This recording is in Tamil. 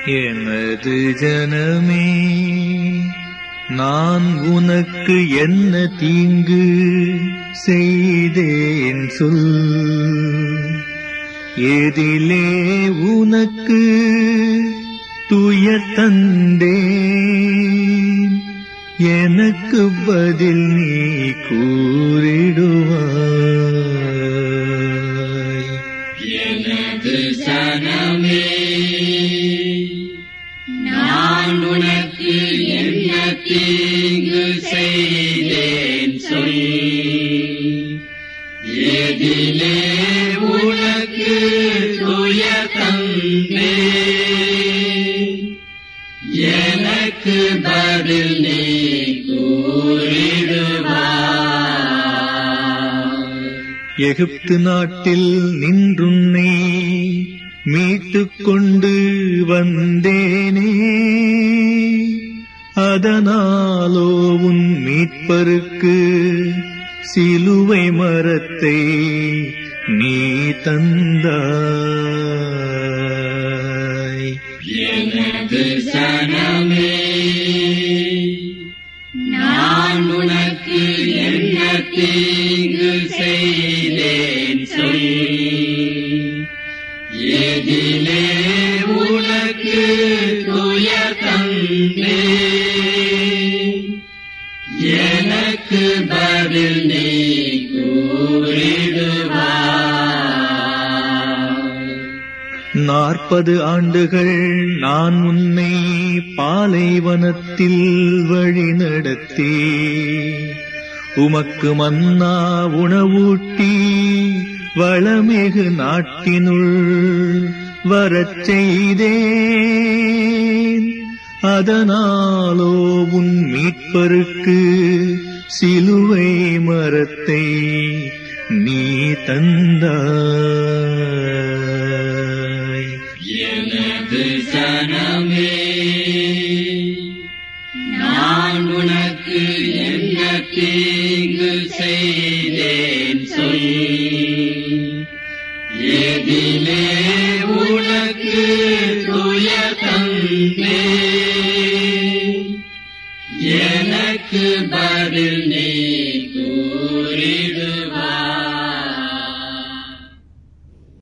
எனது ஜனமே நான் உனக்கு என்ன தீங்கு செய்தேன் சொல் எதிலே உனக்கு துயர் தந்தேன் எனக்கு பதில் நீ கூறிடுவாய் எனது சனமே நான் உனக்கு என்ன தீங்கு செய்தேன் சொல் எதிலே உனக்கு துய தந்தே எனக்கு பதில் நீ கூறிடுவாய் எகிப்து நாட்டில் நின்றுன்னை மீட்டுக் கொண்டு வந்தேனே அதனாலோ உன் மீட்பருக்கு சிலுவை மரத்தை நீ தந்தாய் எனது சனமே நான் உனக்கு என்ன தீங்கு செய்தேன் சொல் எதிலே உனக்கு துய தந்தே எனக்கு பதில் நீ கூறிடுவாய் நாற்பது ஆண்டுகள் நான் உன்னை பாலைவனத்தில் வழி நடத்தி உமக்கு மன்னா உணவூட்டி வளமிகு நாட்டினுள் வரச் செய்தேன் அதனாலோ உன் மீட்பருக்கு சிலுவை மரத்தை நீ தந்தாய் எனது சனமே நான் உனக்கு என்ன தீங்கு செய்தேன் சொல் எதிலே உனக்கு துய தந்தே எனக்கு பதில் நீ